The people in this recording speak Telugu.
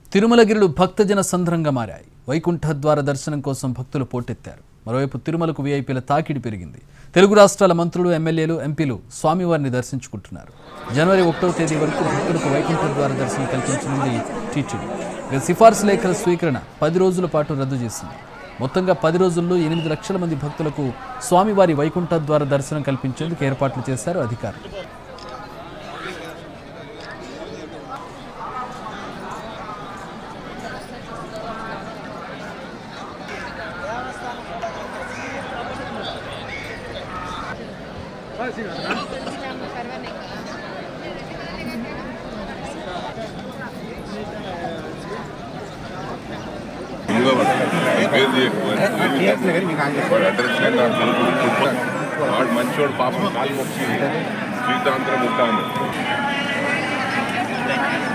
తిరుమలగిరులు భక్తజన సంద్రంగా మారాయి వైకుంఠ ద్వార దర్శనం కోసం భక్తులు పోటెత్తారు మరోవైపు తిరుమలకు వీఐపీల తాకిడి పెరిగింది తెలుగు రాష్ట్రాల మంత్రులు ఎమ్మెల్యేలు ఎంపీలు స్వామివారిని దర్శించుకుంటున్నారు జనవరి ఒకటో తేదీ వరకు భక్తులకు వైకుంఠ ద్వార దర్శనం కల్పించనుంది టీటీడీ ఇక సిఫార్సు లేఖల స్వీకరణ పది రోజుల పాటు రద్దు చేసింది మొత్తంగా పది రోజుల్లో ఎనిమిది లక్షల మంది భక్తులకు స్వామివారి వైకుంఠ ద్వార దర్శనం కల్పించేందుకు ఏర్పాట్లు చేశారు అధికారులు పేరు తీయకపోయినా వాడు అడ్రస్ లేదు నాకు తెలుసు. వాడు మంచోడు పాపం కాలు మొక్కి జీవితాంతరం ఉంటాను